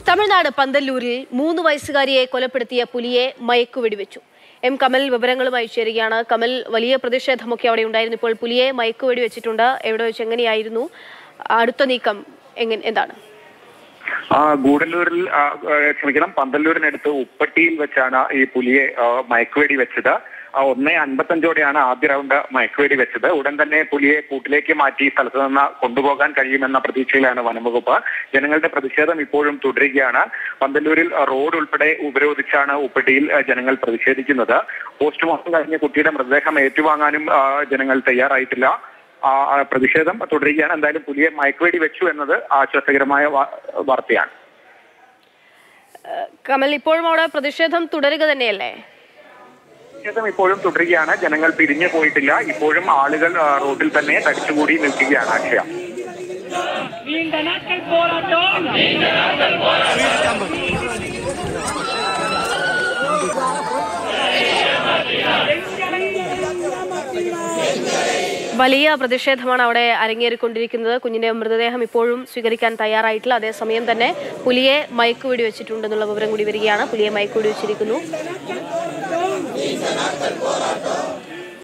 തമിഴ്നാട് പന്തല്ലൂരിൽ മൂന്ന് വയസ്സുകാരിയെ കൊലപ്പെടുത്തിയ പുലിയെ മയക്കുവെടിവെച്ചു എം കമൽ വിവരങ്ങളുമായി ചേരുകയാണ് കമൽ വലിയ പ്രതിഷേധമൊക്കെ അവിടെ ഉണ്ടായിരുന്നു ഇപ്പോൾ പുലിയെ മയക്കുവെടി വെച്ചിട്ടുണ്ട് എവിടെ വെച്ച് എങ്ങനെയായിരുന്നു അടുത്ത നീക്കം എങ്ങനെ എന്താണ് ആ ഗൂഡല്ലൂരിൽ ആ, ആ, ക്ഷമിക്കണം പന്തല്ലൂരിനടുത്ത് ഉപ്പട്ടിയിൽ വെച്ചാണ് ഈ പുലിയെ ആ, മയക്കുവെടി വെച്ചത് ആ, ഒന്നേ അൻപത്തഞ്ചോടെയാണ് ആദ്യ റൗണ്ട് മയക്കുവെടി വെച്ചത് ഉടൻ തന്നെ പുലിയെ കൂട്ടിലേക്ക് മാറ്റി സ്ഥലത്ത് നിന്ന് കൊണ്ടുപോകാൻ കഴിയുമെന്ന പ്രതീക്ഷയിലാണ് വനംവകുപ്പ് ജനങ്ങളുടെ പ്രതിഷേധം ഇപ്പോഴും തുടരുകയാണ് പന്തല്ലൂരിൽ ആ, റോഡ് ഉൾപ്പെടെ ഉപരോധിച്ചാണ് ഉപ്പട്ടിയിൽ ആ, ജനങ്ങൾ പ്രതിഷേധിക്കുന്നത് പോസ്റ്റ്മോർട്ടം കഴിഞ്ഞ കുട്ടിയുടെ മൃതദേഹം ഏറ്റുവാങ്ങാനും ആ, ജനങ്ങൾ തയ്യാറായിട്ടില്ല ആ, ആ, പ്രതിഷേധം തുടരുകയാണ് എന്തായാലും പുലിയെ മയക്കുവെടി വെച്ചു എന്നത് ആശ്വാസകരമായ വാ- വാർത്തയാണ് ഏഹ് കമൽ ഇപ്പോഴും അവിടെ പ്രതിഷേധം തുടരുക തന്നെയല്ലേ പ്രതിഷേധം ഇപ്പോഴും തുടരുകയാണ് ജനങ്ങൾ പിരിഞ്ഞു പോയിട്ടില്ല ഇപ്പോഴും ആളുകൾ ആ, റോഡിൽ തന്നെ തടിച്ചുകൂടി നിൽക്കുകയാണ് അക്ഷയ நீண்ட நாட்கள் போராட்டம் വലിയ പ്രതിഷേധമാണ് അവിടെ അരങ്ങേറിക്കൊണ്ടിരിക്കുന്നത് കുഞ്ഞിന്റെ മൃതദേഹം ഇപ്പോഴും സ്വീകരിക്കാൻ തയ്യാറായിട്ടില്ല അതേസമയം തന്നെ പുലിയെ മയക്കുവെടി വെച്ചിട്ടുണ്ടെന്നുള്ള വിവരം കൂടി വരികയാണ് പുലിയെ മയക്കുവെടി വെച്ചിരിക്കുന്നു